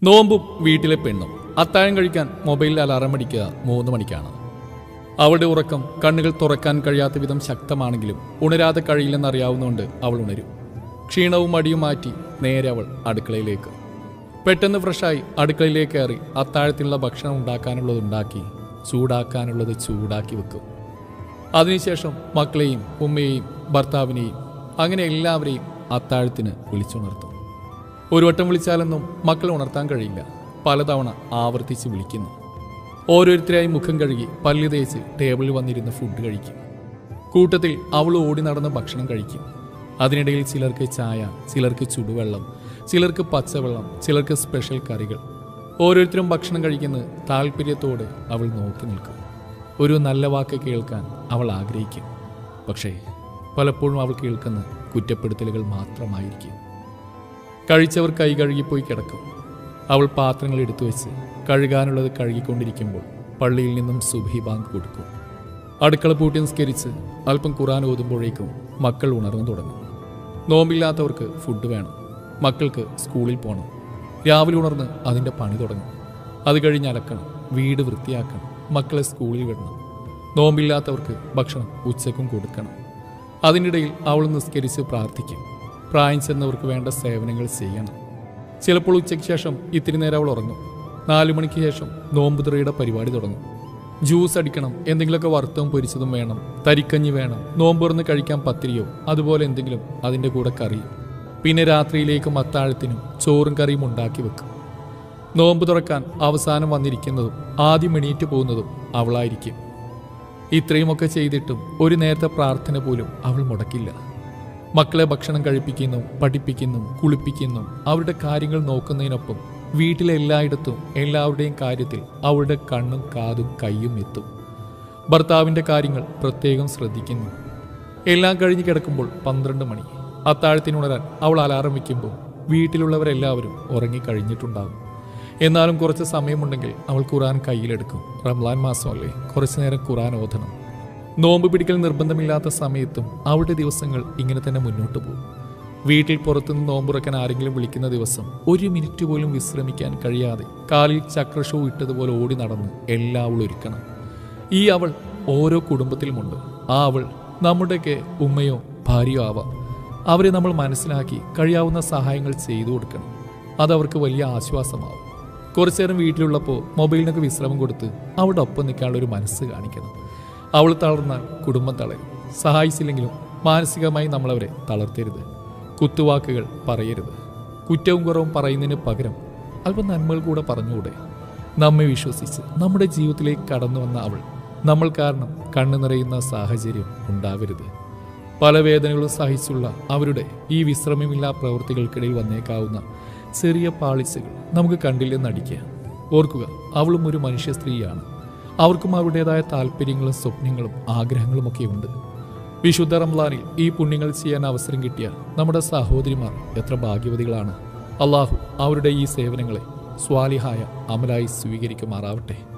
നോമ്പും വീട്ടിലെ പെണ്ണും അത്താഴം കഴിക്കാൻ മൊബൈലിൽ അലാറം അടിക്കുക മൂന്ന് മണിക്കാണ് അവളുടെ ഉറക്കം കണ്ണുകൾ തുറക്കാൻ കഴിയാത്ത വിധം ശക്തമാണെങ്കിലും ഉണരാതെ കഴിയില്ലെന്നറിയാവുന്നതുകൊണ്ട് അവൾ ഉണരും ക്ഷീണവും മടിയും മാറ്റി നേരെ അവൾ അടുക്കളയിലേക്ക് പെട്ടെന്ന് ഫ്രഷായി അടുക്കളയിലേക്ക് കയറി അത്താഴത്തിനുള്ള ഭക്ഷണം ഉണ്ടാക്കാനുള്ളത് ഉണ്ടാക്കി ചൂടാക്കാനുള്ളത് ചൂടാക്കി വെക്കും അതിനുശേഷം മക്കളെയും ഉമ്മയെയും ഭർത്താവിനെയും അങ്ങനെ എല്ലാവരെയും അത്താഴത്തിന് വിളിച്ചുണർത്തും ഒരു വട്ടം വിളിച്ചാലൊന്നും മക്കളെ ഉണർത്താൻ കഴിയില്ല പലതവണ ആവർത്തിച്ച് വിളിക്കുന്നു ഓരോരുത്തരായി മുഖം കഴുകി പല്ല് തേച്ച് ടേബിളിൽ വന്നിരുന്ന് ഫുഡ് കഴിക്കും കൂട്ടത്തിൽ അവൾ ഓടി നടന്ന് ഭക്ഷണം കഴിക്കും അതിനിടയിൽ ചിലർക്ക് ചായ ചിലർക്ക് ചുടുവെള്ളം ചിലർക്ക് പച്ചവെള്ളം ചിലർക്ക് സ്പെഷ്യൽ കറികൾ ഓരോരുത്തരും ഭക്ഷണം കഴിക്കുന്നത് താല്പര്യത്തോടെ അവൾ നോക്കി നിൽക്കും ഒരു നല്ല വാക്ക് കേൾക്കാൻ അവൾ ആഗ്രഹിക്കും പക്ഷേ പലപ്പോഴും അവൾ കേൾക്കുന്ന കുറ്റപ്പെടുത്തലുകൾ മാത്രമായിരിക്കും കഴിച്ചവർ കൈ കഴുകിപ്പോയി കിടക്കും അവൾ പാത്രങ്ങൾ എടുത്തു വെച്ച് കഴുകാനുള്ളത് കഴുകിക്കൊണ്ടിരിക്കുമ്പോൾ പള്ളിയിൽ നിന്നും സുബഹി ബാങ്ക് കൊടുക്കും അടുക്കള പൂട്ടി നിസ്കരിച്ച് അല്പം ഖുറാൻ ഓതുമ്പോഴേക്കും മക്കൾ ഉണർന്നു തുടങ്ങും നോമ്പില്ലാത്തവർക്ക് ഫുഡ് വേണം മക്കൾക്ക് സ്കൂളിൽ പോകണം രാവിലെ ഉണർന്ന് അതിൻ്റെ പണി തുടങ്ങും അത് കഴിഞ്ഞ് അലക്കണം വീട് വൃത്തിയാക്കണം മക്കളെ സ്കൂളിൽ വിടണം നോമ്പില്ലാത്തവർക്ക് ഭക്ഷണം ഉച്ചക്കും കൊടുക്കണം അതിനിടയിൽ അവൾ നിസ്കരിച്ച് പ്രാർത്ഥിക്കും പ്രായം ചെന്നവർക്ക് വേണ്ട സേവനങ്ങൾ ചെയ്യണം ചിലപ്പോൾ ഉച്ചയ്ക്ക് ശേഷം ഇത്തിരി നേരം അവൾ ഉറങ്ങും നാലു മണിക്ക് ശേഷം നോമ്പുതുറയുടെ പരിപാടി തുടങ്ങും ജ്യൂസ് അടിക്കണം എന്തെങ്കിലുമൊക്കെ വറുത്തതും പൊരിച്ചതും വേണം തരിക്കഞ്ഞി വേണം നോമ്പ് തുറന്ന് കഴിക്കാൻ പത്തിരിയോ അതുപോലെ എന്തെങ്കിലും അതിൻ്റെ കൂടെ കറിയും പിന്നെ രാത്രിയിലേക്കും അത്താഴത്തിനും ചോറും കറിയും ഉണ്ടാക്കി വെക്കും നോമ്പ് തുറക്കാൻ അവസാനം വന്നിരിക്കുന്നതും ആദ്യം എണീറ്റ് പോകുന്നതും അവളായിരിക്കും ഇത്രയുമൊക്കെ ചെയ്തിട്ടും ഒരു നേരത്തെ പ്രാർത്ഥന പോലും അവൾ മുടക്കില്ല മക്കളെ ഭക്ഷണം കഴിപ്പിക്കുന്നു പഠിപ്പിക്കുന്നു കുളിപ്പിക്കുന്നു അവരുടെ കാര്യങ്ങൾ നോക്കുന്നതിനൊപ്പം വീട്ടിലെ എല്ലായിടത്തും എല്ലാവരുടെയും കാര്യത്തിൽ അവളുടെ കണ്ണും കാതും കൈയും എത്തും ഭർത്താവിൻ്റെ കാര്യങ്ങൾ പ്രത്യേകം ശ്രദ്ധിക്കുന്നു എല്ലാം കഴിഞ്ഞ് കിടക്കുമ്പോൾ പന്ത്രണ്ട് മണി അത്താഴത്തിനുണരാൻ അവൾ അലാറം വയ്ക്കുമ്പോൾ വീട്ടിലുള്ളവരെല്ലാവരും ഉറങ്ങിക്കഴിഞ്ഞിട്ടുണ്ടാകും എന്നാലും കുറച്ച് സമയമുണ്ടെങ്കിൽ അവൾ ഖുറാൻ കയ്യിലെടുക്കും റംലാൻ മാസമല്ലേ കുറച്ചു നേരം ഖുറാൻ ഓതണം നോമ്പ് പിടിക്കൽ നിർബന്ധമില്ലാത്ത സമയത്തും അവളുടെ ദിവസങ്ങൾ ഇങ്ങനെ തന്നെ മുന്നോട്ട് പോകും വീട്ടിൽ പുറത്തുനിന്ന് നോമ്പുറക്കാൻ ആരെങ്കിലും വിളിക്കുന്ന ദിവസം ഒരു മിനിറ്റ് പോലും വിശ്രമിക്കാൻ കഴിയാതെ കാലിൽ ചക്രഷോ ഇട്ടതുപോലെ ഓടി നടന്ന് എല്ലാവളും ഒരുക്കണം ഈ അവൾ ഓരോ കുടുംബത്തിലുമുണ്ട് ആ അവൾ നമ്മുടെയൊക്കെ ഉമ്മയോ ഭാര്യയോ ആവാം അവരെ നമ്മൾ മനസ്സിലാക്കി കഴിയാവുന്ന സഹായങ്ങൾ ചെയ്തു കൊടുക്കണം അതവർക്ക് വലിയ ആശ്വാസമാവും കുറച്ചു നേരം വീട്ടിലുള്ളപ്പോൾ മൊബൈലിനൊക്കെ വിശ്രമം കൊടുത്ത് അവളുടെ ഒപ്പം നിൽക്കാനുള്ള ഒരു മനസ്സ് കാണിക്കണം അവൾ തളർന്നാൽ കുടുംബം തളരും സഹായിച്ചില്ലെങ്കിലും മാനസികമായി നമ്മളവരെ തളർത്തരുത് കുത്തുവാക്കുകൾ പറയരുത് കുറ്റവും കുറവും പറയുന്നതിന് പകരം അല്പം നന്മകൾ കൂടെ പറഞ്ഞുകൂടെ നമ്മെ വിശ്വസിച്ച് നമ്മുടെ ജീവിതത്തിലേക്ക് കടന്നു വന്ന അവൾ നമ്മൾ കാരണം കണ്ണു നിറയുന്ന സാഹചര്യം ഉണ്ടാവരുത് പല വേദനകളും സഹിച്ചുള്ള അവരുടെ ഈ വിശ്രമമില്ലാ പ്രവൃത്തികൾക്കിടയിൽ വന്നേക്കാവുന്ന ചെറിയ പാളിച്ചകൾ നമുക്ക് കണ്ടില്ലെന്ന് അടിക്കുക ഓർക്കുക അവളും ഒരു മനുഷ്യ സ്ത്രീയാണ് അവർക്കും അവരുടേതായ താല്പര്യങ്ങളും സ്വപ്നങ്ങളും ആഗ്രഹങ്ങളും ഒക്കെ ഉണ്ട് വിശുദ്ധ റംലാനിൽ ഈ പുണ്യങ്ങൾ ചെയ്യാൻ അവസരം കിട്ടിയ നമ്മുടെ സഹോദരിമാർ എത്ര ഭാഗ്യവതികളാണ് അള്ളാഹു അവരുടെ ഈ സേവനങ്ങളെ സ്വാലിഹായ അമലായി സ്വീകരിക്കുമാറാവട്ടെ